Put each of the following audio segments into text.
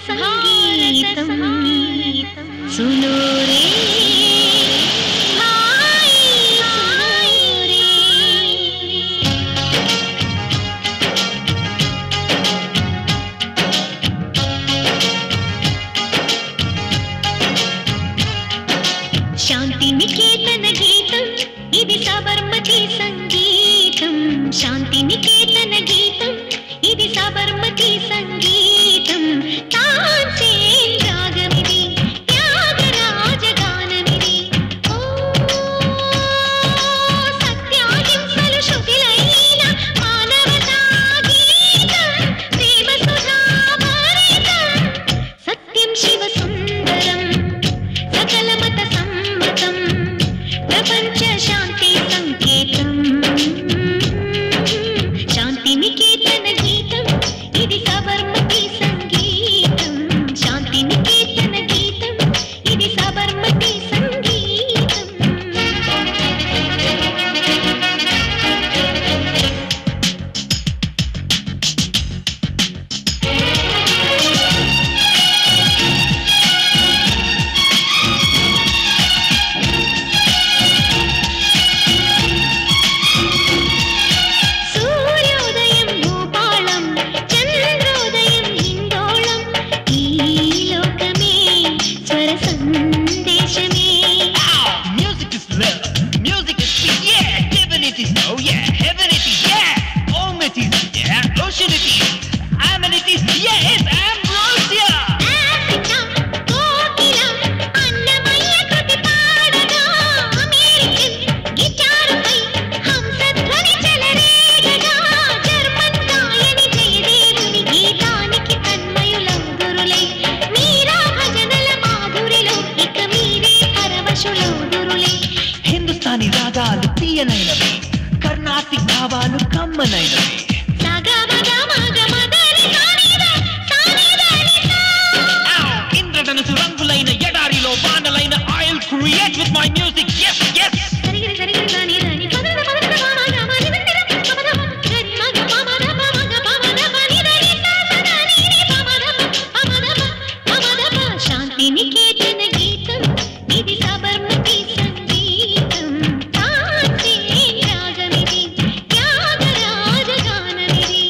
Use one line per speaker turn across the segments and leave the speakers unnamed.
సంగీతం సునో రే హాయ్ సునో రే శాంతి నికేతన గీతం ఇది సబర్మతి సంగీతం శాంతి నికేతన గీతం ఇది సబర్మతి సంగీతం తాన్సేన్ రాగమిది త్యాగరాజ గానమిది ఓ సత్యాహింసలు శృతిలైన మానవతా గీతం ప్రేమ సుధా భరితం సత్యం శివ సుందరం సకల మత సమ్మతం ప్రపంచ శాంతి సంకేతం శాంతి నికేతన గీతం ఇది సబర్మతి సంగీతం శాంతి నికేతన గీతం ఇది సబర్మతి సంగీతం సూర్యోదయం భూపాళం చంద్రోదయం హిందోళం ఈ లోకమే స్వర సందేశమే
Music is love, music is sweet, yeah. Given it is oh yeah, heaven it is, yeah. Home it is, yeah. Ocean it is, I'm it is, yeah. It's ambrosia.
Africa కోకిల అన్నమయ్య కృతి పాడగా అమెరికన్ గిటారుపై హంసధ్వని చెలరేగగా జర్మన్ గాయని జయదేవుని గీతానికి తన్మయులందురులై మీరా భజనల మాధురిలో ఇక మీరే పరవశులౌదురులే
హిందుస్థానీ రాగాలు తీయనైనవి కర్ణాటిక్ భావాలు కమ్మనైనవి ఇంద్రధనుసు రంగులైన ఎడారిలో వానలైన I'll create with my music yes yes
Shanti Niketan గీతం ఇది సబర్మతి సంగీతం తాన్సేన్ రాగమిది త్యాగరాజ గానమిది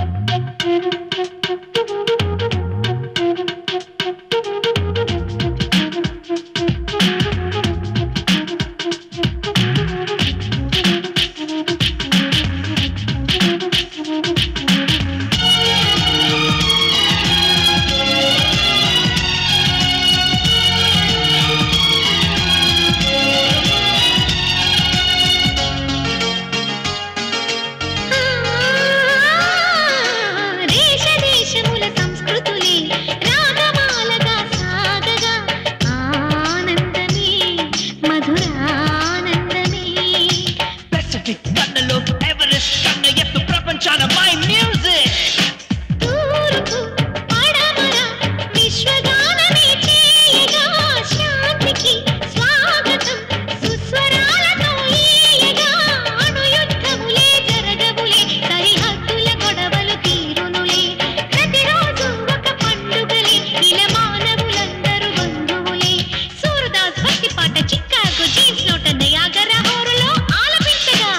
దేశ దేశముల సంస్కృతులే రాగమాలగా సాగగా ఆనందమే మధురానందమే
పెసిఫిక్ కన్నలో ఎవరెస్ట్ కన్న ఎత్తు ప్రపంచాన మై మ్యూజిక్
తూర్పు పడమర విశ్వగానమే చేయగా శాంతికి స్వాగతం సుస్వరాలతో ఈయగా అణుయుద్ధములే జరగవులే సరిహద్దుల గొడవలు తీరునులే ప్రతిరోజు ఒక పండుగలే ఇలా మానవులందరూ బంధువులే సూరదాస్ భక్తి పాట చిక్కాగో జీన్స్ నోట నయాగర హోరులో ఆలపించగా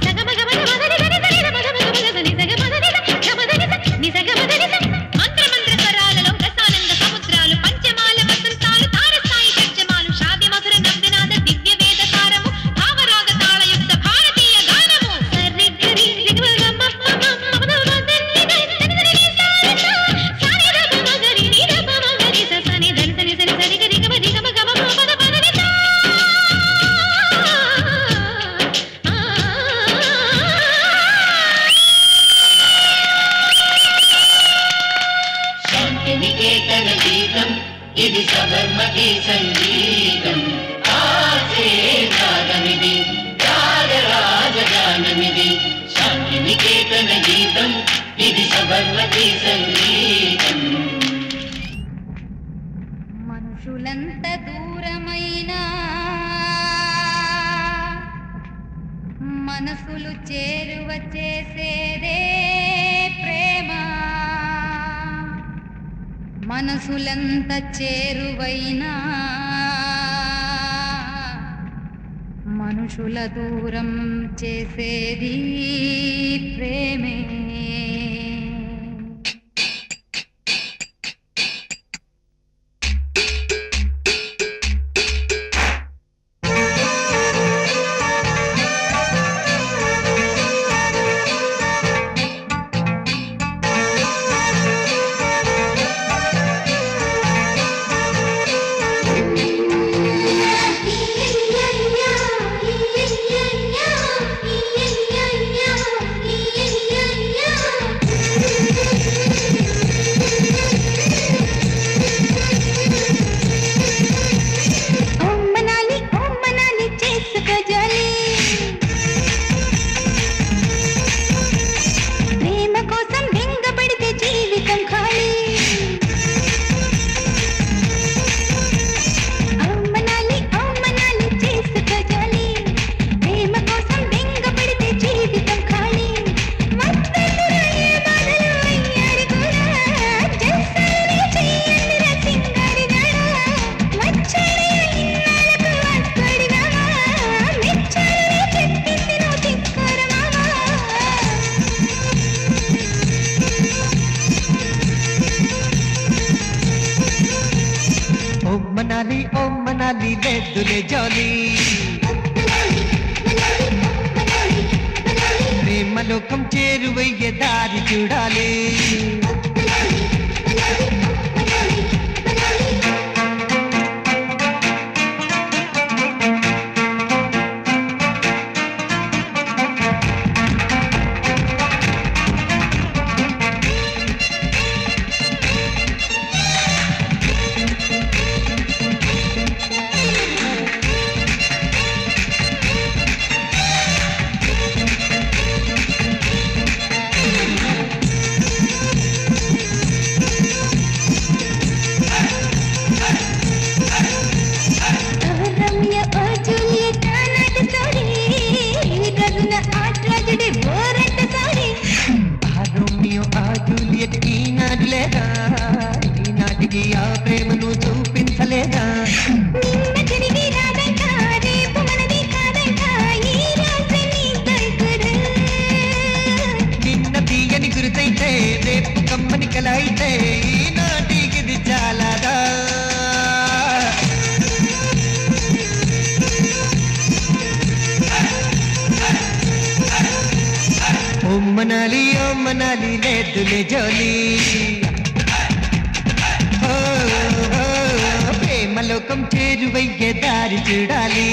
మంత్ర మంత్ర స్వరాలలో రసానంద సముద్రాలు పంచమాల వసంతాలు తారస్థాయి షడ్జమాలు షాది మధుర నందనాద దివ్య వేద సారము భావరాగ తాళయుక్త భారతీయ గానము సరిగరి రిగమ
శాంతి నికేతన గీతం ఇది సబర్మతి సంగీతం ఆసే రాగమిది త్యాగరాజగానమిది శాంతి నికేతన గీతం ఇది సబర్మతి సంగీతం
మనుషులంత దూరమైనా మనసులు చేరువ చేసేదే ప్రేమ మనసులంత చేరువైనా మనుషుల దూరం చేసేది ప్రేమే
ఓమ్మనాలి ఓమ్మనాలి చేసుకో జాలి ప్రేమ కోసం బెంగపడితే జీవితం ఖాళీ ఓమ్మనాలి ఓమ్మనాలి చేసుకో జాలి ప్రేమ కోసం బెంగపడితే జీవితం ఖాళీ మత్తెదురు ఏ బాధలు అయ్యాడు కూడా జల్సాలే చెయ్యండిరా సింగారిగా వచ్చాడే ఇన్నాళ్ళకు వస్తాడుగా మెచ్చాడే చెప్పింది నువ్వు తిక్కోరమావా
ఓ మనాలి ఓ మనాలి లేదులే జాలి ప్రేమలోకం చేరువయ్యే దారి చూడాలి
రమ్య ఓ జూలియట్ నాటి సారీ రగున ఆ ట్రాజడీ బోరంట సారీ
ఆ రోమియో ఆ జూలియట్ ఈనాడు లేదా ఈనాటికి ఆ ప్రేమను చూపించలేదా
నిన్న తిరిగి రాదంట రేపు మనది కాదంట ఈ రాత్రి నీ దొరకడు
నిన్న తీయని గురుతైతే రేపు కమ్మని కల అయితే ఈనాటికి ఇది చాలాదా ఓ మనాలి ఓ మనాలి లేదులే జోలి ఓ, ఓ, ప్రేమలోకం చేరువయ్యే దారి చూడాలి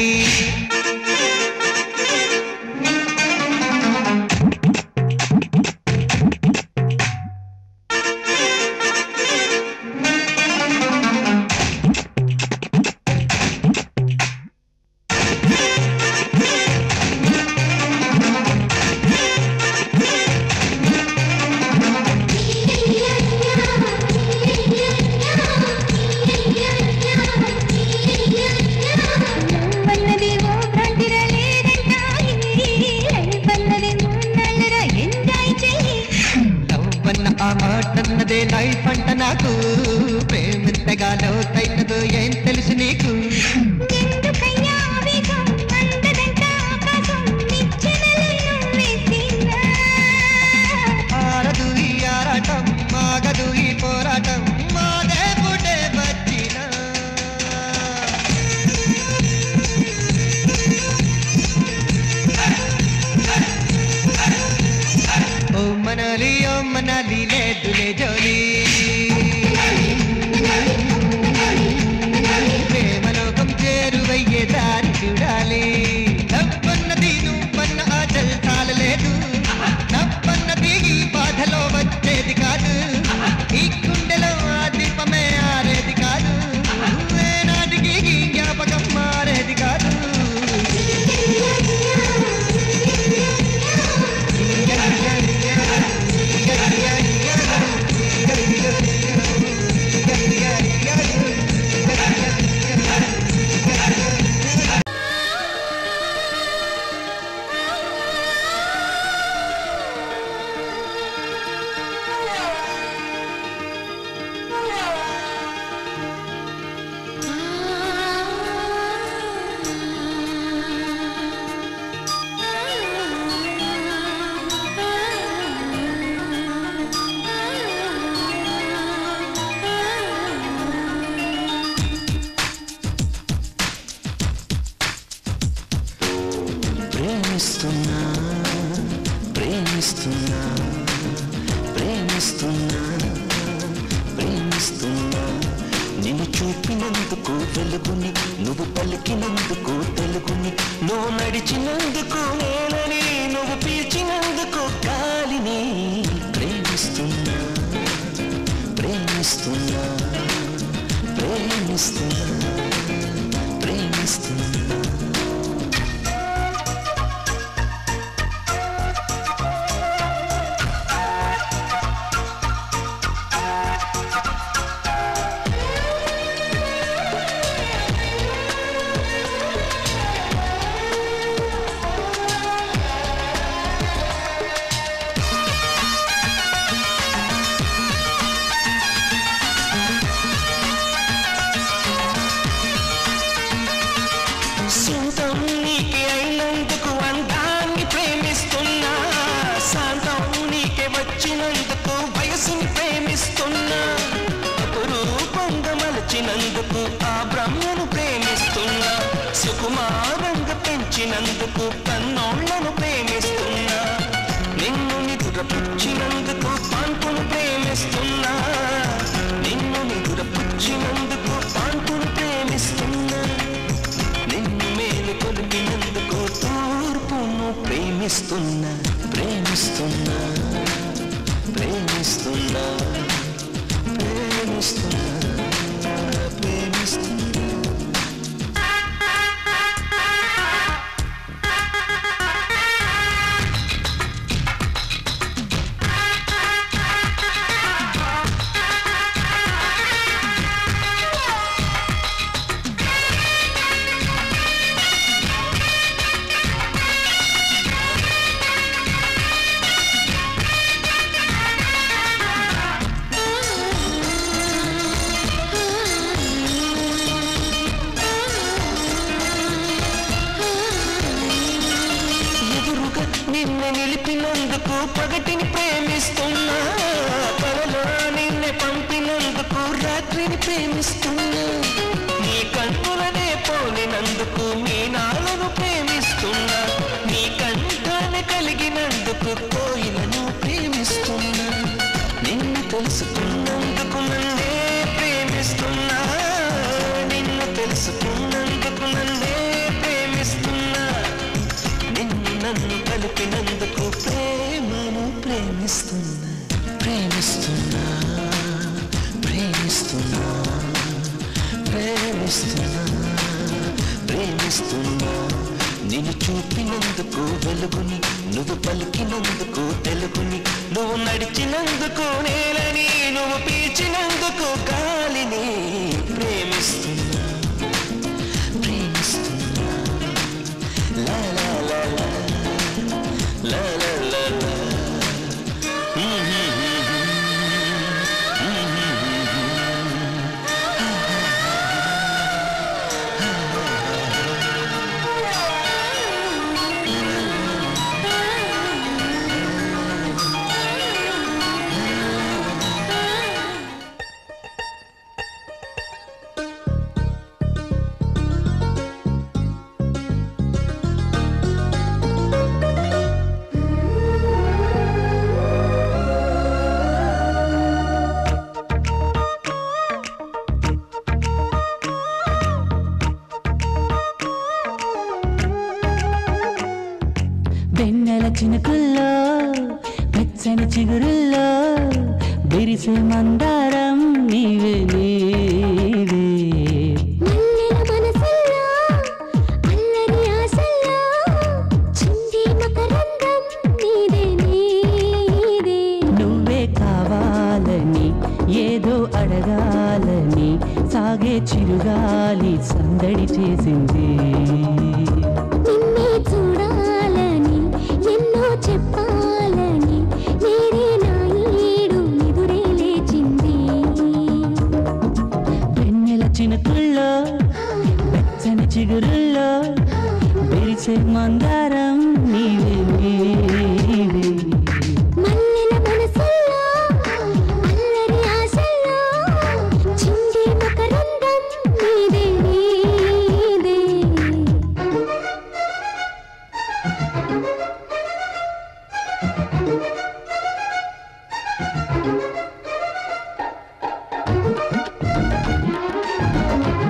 నవ్వన్నది ఓ భ్రాంతిరా లేదంట లైఫ్ అన్నది మూన్నాళ్ళరా ఎంజాయ్ చెయ్యి
లవ్వన్న ఆ మాటన్నదే లైఫ్ అంట నాకు ప్రేమింతగా లోతైనదో ఏం తెలుసు నీకు
ఎందుకయ్యా ఆవేశం అందదంట ఆకాశం నిచ్చెనలు నువ్వేసినా
ఆరదు ఈ ఆరాటం మాగదు ఈ పోరాటం మాదే పుటే వచ్చిన ఓ మనాలి ఓ మనాలి లేదులే జోలి ప్రేమలోకం చేరువయ్యే దారి చూడాలి నవ్వన్నది నువ్వన్న ఆ జల్సాలలేదు నవ్వన్నది ఈ బాధలో వచ్చేది కాదు ఈ గుండెలో ఆ దీపమే ఆరేది కాదు ఏ నాటికి ఈ జ్ఞాపకం మారేది కాదు Yeah.
చూపినందుకు వెలుగుని నువ్వు పలికినందుకు తెలుగుని నువ్వు నడిచినందుకు నేలని నువ్వు పీల్చినందుకు గాలిని ప్రేమిస్తున్నా ప్రేమిస్తున్నా ప్రేమిస్తున్నా ప్రేమిస్తున్నా సొంతం నీకే అయినందుకు అందాన్ని ప్రేమిస్తున్నా శాంతం నీకే వచ్చినందుకు వయసుని ప్రేమిస్తున్నా రూపంగా మలచినందుకు ఆ బ్రహ్మను ప్రేమిస్తున్నా సుకుమారంగా పెంచినందుకు కన్నోళ్లను ప్రేమిస్తున్నా నిన్ను నిదురపుచ్చినందుకు పాన్పును ప్రేమిస్తున్నా నిన్ను నిదురపుచ్చినందుకు పాన్పును ప్రేమిస్తున్నా నిన్ను మేలు కొలిపినందుకు తూర్పును ప్రేమిస్తున్నా ప్రేమిస్తున్నా ప్రేమిస్తున్నా ప్రేమిస్తున్నా ప్రేమిస్తున్నా ఎదురుగా నిన్ను నిలిపినందుకు పగటిని ప్రేమిస్తున్నా కలలో నిన్నే పంపినందుకు రాత్రిని ప్రేమిస్తున్నా నీ కన్నులనే పోలినందుకు నీ నాలను ప్రేమిస్తున్నా నీ కంఠాన్ని కలిగినందుకు కోయిలను ప్రేమిస్తున్నా నిన్ను తెలుసుకున్నందుకు నన్నే ప్రేమిస్తున్నా నిన్ను తెలుసుకున్నందుకు నన్నే ప్రేమిస్తున్నా నిన్ను నన్ను కలిపినందుకు ప్రేమను ప్రేమిస్తున్నా ప్రేమిస్తున్నా ప్రేమిస్తున్నా ప్రేమిస్తున్నా ప్రేమిస్తున్నా నిన్ను చూపినందుకు వెలుగుని నువ్వు పలికినందుకు తెలుగుని నువ్వు నడిచినందుకు నేలని నువ్వు పీల్చినందుకు గాలిని ప్రేమిస్తున్నా ప్రేమిస్తున్నా La la la la La la la la
వెన్నెల చినుకుల్లో వెచ్చని చిగురుల్లో విరిసే మందారం నీవే నీవే
మల్లెల మనసుల్లో అల్లరి ఆశల్లో చింది మకరందం నీదే నీదే
నువ్వే కావాలని ఏదో అడగాలని సాగే చిరుగాలి సందడి చేసింది
నిన్నే చూడాలని ఎన్నో చెప్పాలని నేరే నా ఈడు ఎదురే లేచింది
వెన్నెల చినుకుల్లో వెచ్చని చిగురుల్లో విరిసే మందారం నీవే నీవే
మల్లెల మనసుల్లో అల్లరి ఆశల్లో చింది మకరందం నీదే నీదే
ఆ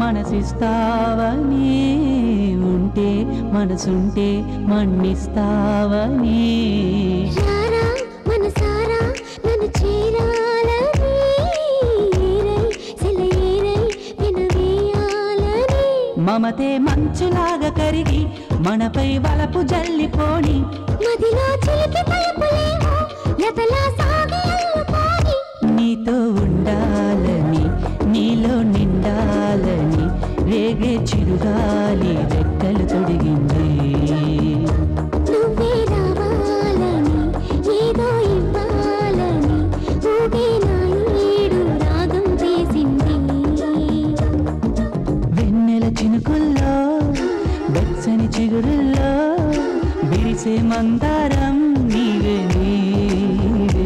మనసిస్తావని ఉంటే మనసుంటే మన్నిస్తావని
రారా మనసారా నన్ను చేరాలని ఏరై సెలయేరై వినవేయాలని
మమతే మంచులాగా కరిగి మనపై వలపు జల్లిపోని
మదిలో చిలికి తలుపులేమో లతలా సాగి అల్లుకోని
నీతో ఉండాలని నీలో నిండాలని రేగే చిరుగాలి రెక్కలు తొడిగింది
నువ్వే రావాలని ఏదో ఇవ్వాలని ఊగే నా ఏడు రాగం చేసింది
వెన్నెల చినుకుల్లో వెచ్చని చిగురుల్లో విరిసే మందారం నీవే నీవే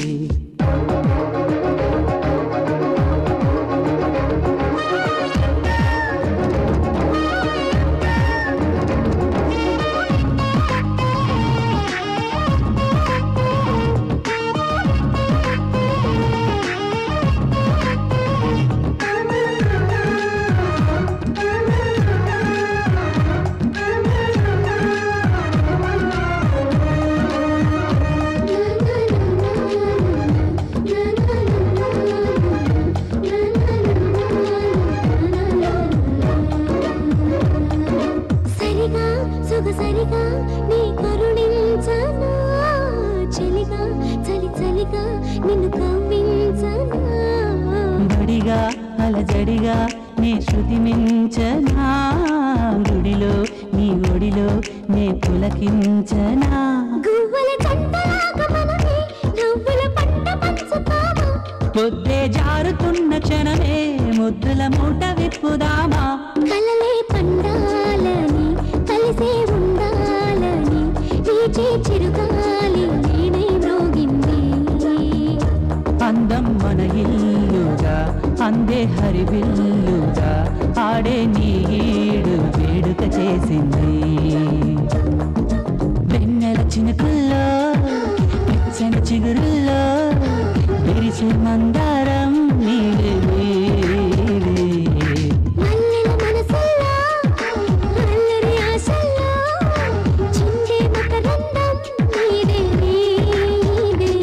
సరిగా సొగసరిగా నీ కరుణించనా చలిగా చలి చలిగా నిన్ను కవ్వించనా
బడిగా అలజడిగా నీ శృతి మించనా గుడిలో నీ ఒడిలో నే పులకించనా
గువ్వల జంటలాగా మనమే నవ్వుల పంట పంచుతామా
పొద్దే జారుతున్న క్షణమే ముద్దుల మూట విప్పుదామా
కలలే పండాలని కలిసే ఉండాలని వీచే చిరుగాలి నేనే మ్రోగింది
అందం మన ఇల్లుగా అందే హరివిల్లుగా ఆడే నీడు వేడుక చేసింది వెన్నెల చినుకుల్లో పచ్చని చిగురుల్లో విరిసే మందారం నీవే నీవే.
మల్లెల మనసుల్లో అల్లరి ఆశల్లో చిందే మకరందం నీదే నీదే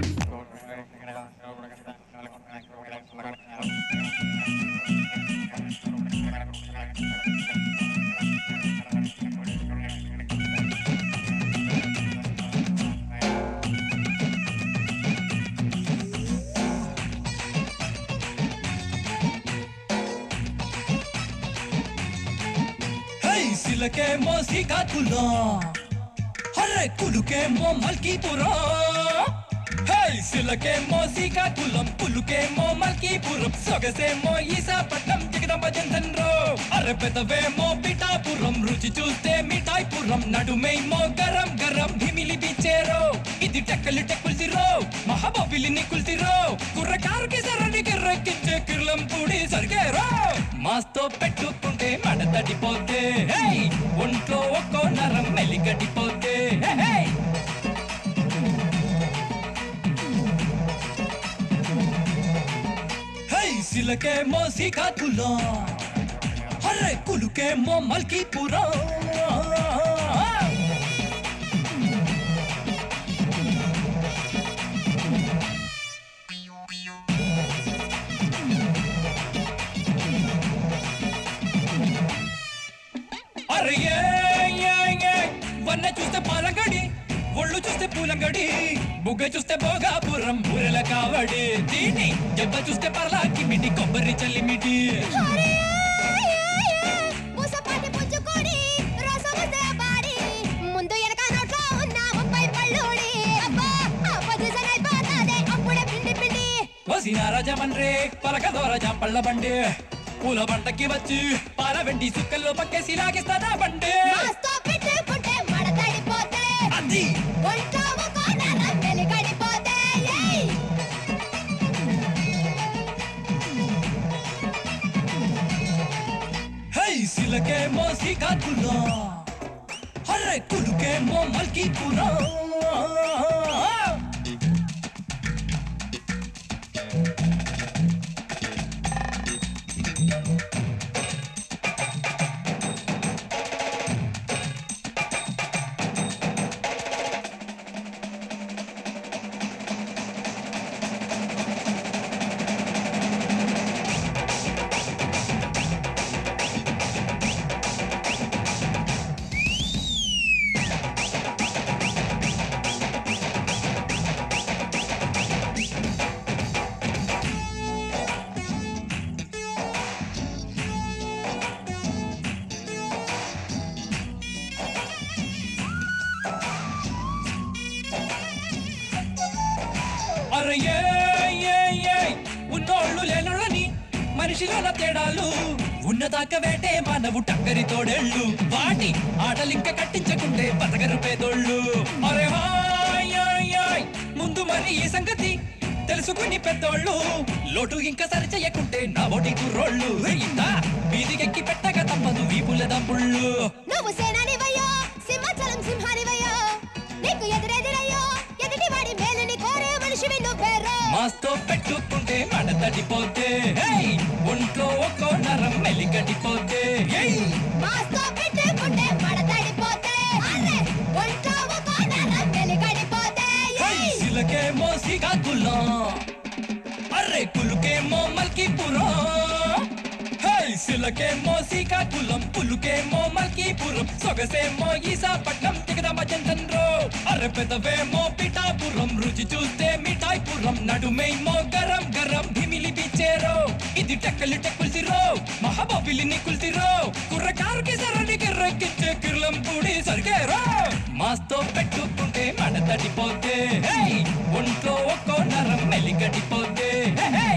హై సిలకేమో శ్రీకాకుళం హర్రే కులుకేమో మల్కీపురం హై సిలకేమో శ్రీకాకుళం పులుకేమో మల్కీపురం సొగసేమో ఈసాపట్నం జగదంబ జంధన్ రో అరే పెదవేమో పిఠాపురం రుచి చూస్తే మిఠాయిపురం నడుమేమో గరం గరం భిమిలి బిచ్చేరో ఇది టెక్కలు టెక్కుల్తిరో మహాబాబిలిని కుల్తిరో కుర్రకారుకి సరణి కిర్రెక్కించే కిర్లం పూడి సరిగేరో మాస్తో పెట్టుకుంటే మడ తడిపోతే హే! ఒంట్లో ఒక్కో నరం మెలిగడిపోతే హే, హే! హై సిలకేమో శ్రీకాకుళం హర్రే కులుకేమో మల్కీపురం అరే ఏ, ఏ, ఏ, వన్న చూస్తే పాలంగడి ఒళ్ళు చూస్తే పూలంగడి బుగ్గ చూస్తే భోగాపురం బుర్రెల కావడి దీని దెబ్బ చూస్తే పర్లాకి మిటి కొబ్బరి చల్లిమిటి
పూసపాటి పుచ్చుకోడి రసముసే బాడి ముందు వెనక నోట్లో ఉన్న ముప్పై పళ్ళుడి అబ్బా ఆ పొజిషన్ అయిపోతాదే అప్పుడే పిండి పిండి
వసిన రాజమన్రే పలక దోర జాంపళ్ళ బండి పూల బంటకి వచ్చి పాల వెండి సుక్కల్లో పక్కేసి లాగిస్తానా బండి
మాస్తో పెట్టుకుంటే మడతడిపోతే
అది
ఒంట్లో ఒక నరం వెలిగడిపోతే ఏయ్!
హై సిలకేమో శ్రీకాకుళం హర్రే కులుకేమో మల్కీపురం అరే ఏయ్, ఏయ్, ఏయ్, ఉన్నోళ్ళు లేనోళ్ళని మనిషిలోన తేడాలు ఉన్నదాకా వేటే మానవు టక్కరి తోడేళ్ళు వాటి ఆటలింక కట్టించకుంటే బతకరు పేదోళ్ళు అరే హాయ్, హాయ్, హాయ్, ముందు మరి ఈ సంగతి తెలుసుకుని పెద్దోళ్ళు లోటు ఇంకా సరి చెయ్యకుంటే నా ఒటి కుర్రోళ్ళు ఇంత వీధికెక్కి పెట్టక తప్పదు వీపుల దమ్ముళ్ళు
నువ్వు సేనానివయ్యో సింహాచలం సింహానివయ్యో నీకు ఎదురెదురయ్యో ఎదుటి వాడి మేలుని కోరే మనిషివి నువ్వేరో
మాస్తో పెట్టుకుంటే మడ తడిపోతే హేయ్! ఒంట్లో ఒక్కో నరం మెలిగడిపోతే ఏయ్!
మాస్తో పెట్టుకుంటే మడతడిపోతే అరే ఒంట్లో ఒక నరం వెలిగడిపోతే
హేయ్! సిలకేమో సిగాకులం అరే కులుకేమో మల్కీపురం హేయ్! సిలకేమో శ్రీకాకుళం పులుకేమో మల్కీపురం సొగసేమో ఈసాపట్నం తిగదమ చంద్రో అరే పెదవేమో పిఠాపురం రుచి చూస్తే మిఠాయిపురం నడుమేమో గరం గరం భిమిలి పిచ్చేరో ఇది టెక్కలు టెక్కులు సిరో మహాబాబిలిని కుల్సిరో కుర్రకారుకి సరడి గిర్రెక్కిచ్చే కిర్లం పూడి సరిగేరో మాస్తో పెట్టుకుంటే మడ తడిపోతే హేయ్! ఒంట్లో ఒక్కో నరం మెలిగడిపోతే హే, హే!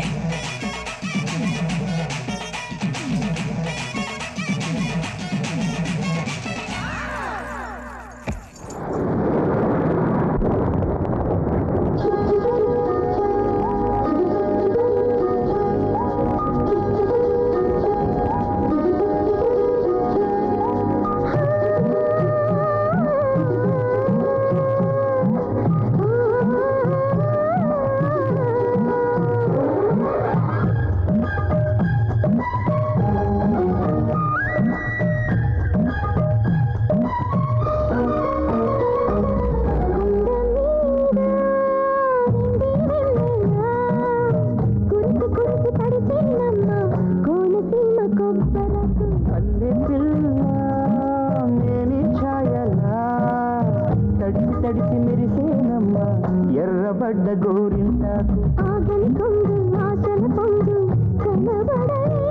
అల్లె పిల్ల మేని ఛాయలా తడిసి తడిసి మెరిసేనమ్మా ఎర్రబడ్డ గోరింటాకు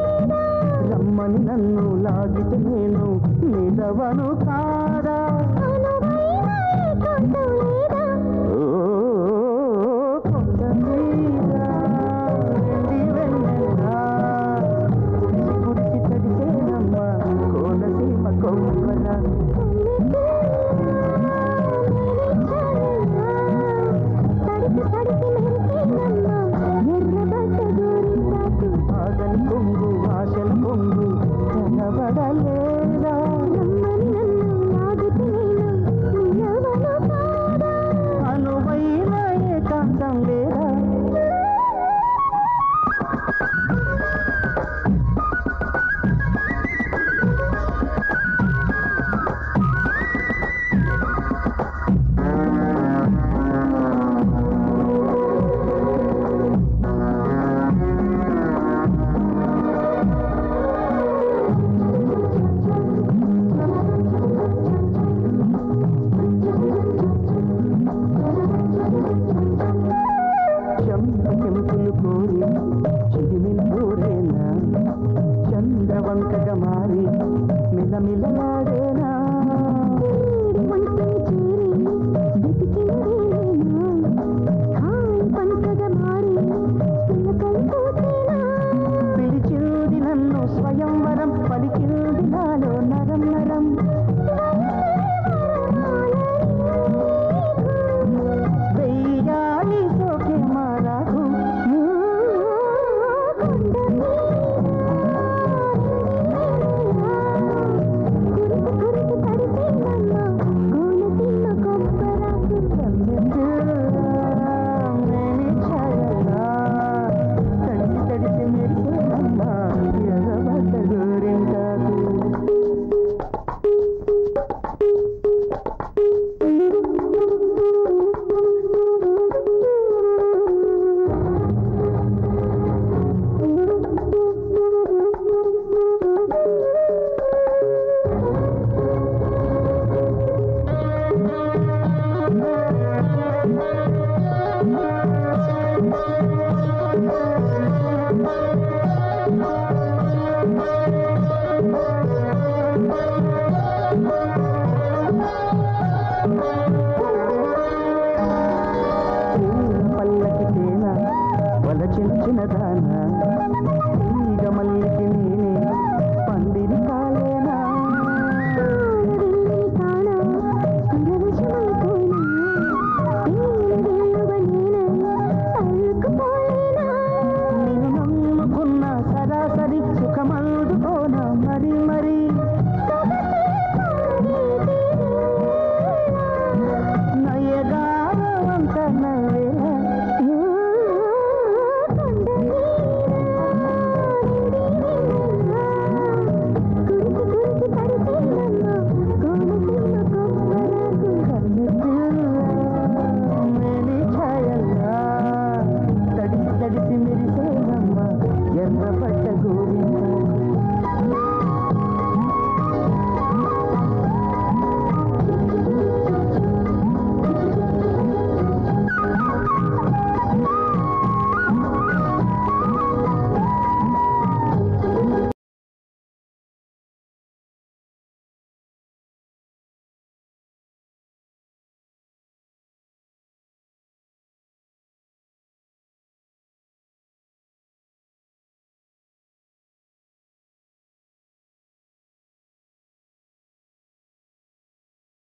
రమ్మని నన్ను లాగితే నేను నిలవను కాదా